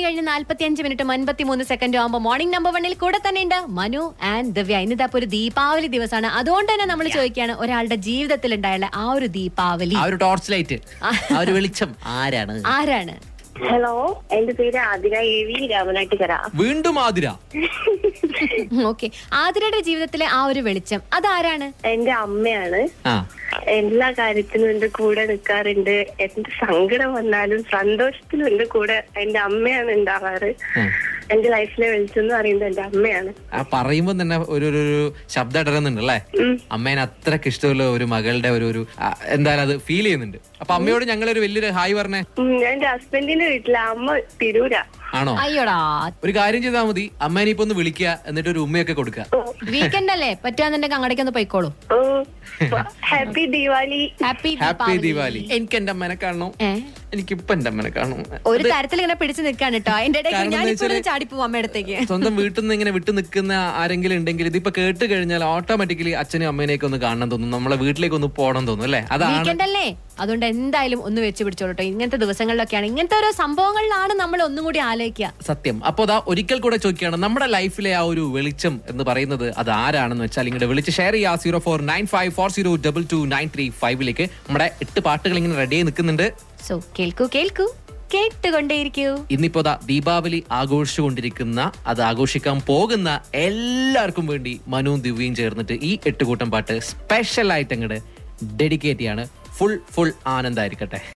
കഴിഞ്ഞ് നാല്പത്തി അഞ്ച് മിനിറ്റും അൻപത്തി മൂന്ന് സെക്കൻഡും ആകുമ്പോൾ മോർണിംഗ് നമ്പർ വണ്ണിൽ കൂടെ തന്നെ ഉണ്ട് മനു ആൻഡ് ദിവ്യ ഇന്നിതാ ഒരു ദീപാവലി ദിവസമാണ് അതുകൊണ്ട് തന്നെ നമ്മൾ ചോദിക്കുകയാണ് ഒരാളുടെ ജീവിതത്തിൽ ഉണ്ടായുള്ള ആ ഒരു ദീപാവലി ആ ഒരു ടോർച്ച് ലൈറ്റ് ആ ഒരു വെളിച്ചം ആരാണ് ആരാണ് ഹലോ എന്റെ പേര് ആതിര എ വി രാമനാട്ടുകര വീണ്ടും ആതിര ഓക്കെ ആതിരയുടെ ജീവിതത്തിലെ ആ ഒരു വെളിച്ചം അതാരാണ് എന്റെ അമ്മയാണ് ആ എല്ലാ കാര്യത്തിനും എന്റെ കൂടെ നിൽക്കാറുണ്ട് എന്ത് സങ്കടം വന്നാലും സന്തോഷത്തിനും എന്റെ കൂടെ എന്റെ അമ്മയാണ് ഉണ്ടാവാറ് ഉം. എന്റെ ലൈഫിലെ വെളിച്ചം എന്ന് പറയുന്നത് എന്റെ അമ്മയാണ് ആ പറയുമ്പോ തന്നെ ഒരു ഒരു ഒരു ശബ്ദം ഇടറുന്നുണ്ട് അല്ലേ ഉം. അമ്മേനെ അത്രക്ക് ഇഷ്ടമുള്ള ഒരു മകളുടെ ഒരു ഒരു ആ, എന്തായാലും അത് ഫീൽ ചെയ്യുന്നുണ്ട് അപ്പൊ അമ്മയോട് ഞങ്ങളൊരു വലിയൊരു ഹായ് പറഞ്ഞേ ഉം, ഞാൻ എന്റെ ഹസ്ബൻഡിന്റെ വീട്ടിലെ അമ്മ തിരൂരാ ആണോ അയ്യോടാ ഒരു കാര്യം ചെയ്താൽ മതി അമ്മേനെ ഇപ്പൊ ഒന്ന് വിളിക്കുക എന്നിട്ട് ഒരു ഉമ്മയൊക്കെ കൊടുക്കുക വീക്കെൻഡ് അല്ലേ പറ്റുകയാണെന്നുണ്ടെങ്കിൽ അങ്ങടേക്ക് ഒന്ന് പോയിക്കോളും oh happy Diwali happy happy Diwali എനിക്ക് എന്റെ അമ്മനെ കാണണം ഏ എനിക്ക് ഇപ്പൊ എന്റെ അമ്മനെ കാണണം ഒരു തരത്തിൽ ഇങ്ങനെ പിടിച്ചു നിൽക്കാണ് കേട്ടോ അതിന്റെ ഇടയ്ക്ക് കാരണം ഞാൻ എന്താ ഇപ്പോഴും വെച്ചാല് ചാടിപ്പോവും അമ്മയുടെ അടുത്തേക്ക് സ്വന്തം വീട്ടിൽ നിന്ന് ഇങ്ങനെ വിട്ടു നിൽക്കുന്ന ആരെങ്കിലും ഉണ്ടെങ്കിൽ ഇതിപ്പോ കേട്ട് കഴിഞ്ഞാൽ ഓട്ടോമാറ്റിക്കലി അച്ഛനും അമ്മേനെയൊക്കെ ഒന്ന് കാണണം തോന്നും നമ്മളെ വീട്ടിലേക്ക് ഒന്ന് പോകണം തോന്നും അല്ലേ അതാണ് വീക്കെൻഡ് അല്ലേ അതുകൊണ്ട് എന്തായാലും ഒന്ന് വെച്ച് പിടിച്ചോളൂ കേട്ടോ ഇങ്ങനത്തെ ദിവസങ്ങളിലൊക്കെയാണ് ഇങ്ങനത്തെ ഓരോ സംഭവങ്ങളിലാണ് നമ്മൾ ഒന്നും കൂടി ആലോചിക്കുക സത്യം അപ്പൊ അതാ ഒരിക്കൽ കൂടെ ചോദിക്കുകയാണ് നമ്മുടെ ലൈഫിലെ ആ ഒരു വെളിച്ചം എന്ന് പറയുന്നത് അത് ആരാണെന്ന് വെച്ചാൽ ഇങ്ങോട്ട് വിളിച്ച് ഷെയർ ചെയ്യുക zero four nine five four zero double two nine three ഫൈവിലേക്ക് നമ്മുടെ എട്ട് പാട്ടുകൾ ഇങ്ങനെ റെഡി ആയി നിൽക്കുന്നുണ്ട് സോ കേൾക്കൂ കേൾക്കൂ കേട്ടുകൊണ്ടേയിരിക്കൂ ഇന്നിപ്പോ ദാ ദീപാവലി ആഘോഷിച്ചുകൊണ്ടിരിക്കുന്ന അത് ആഘോഷിക്കാൻ പോകുന്ന എല്ലാവർക്കും വേണ്ടി മനുവും ദിവ്യയും ചേർന്നിട്ട് ഈ എട്ടുകൂട്ടം പാട്ട് സ്പെഷ്യൽ ആയിട്ട് അങ്ങോട്ട് ഡെഡിക്കേറ്റ് ചെയ്യാണ് ഫുൾ ഫുൾ ആനന്ദമായിരിക്കട്ടെ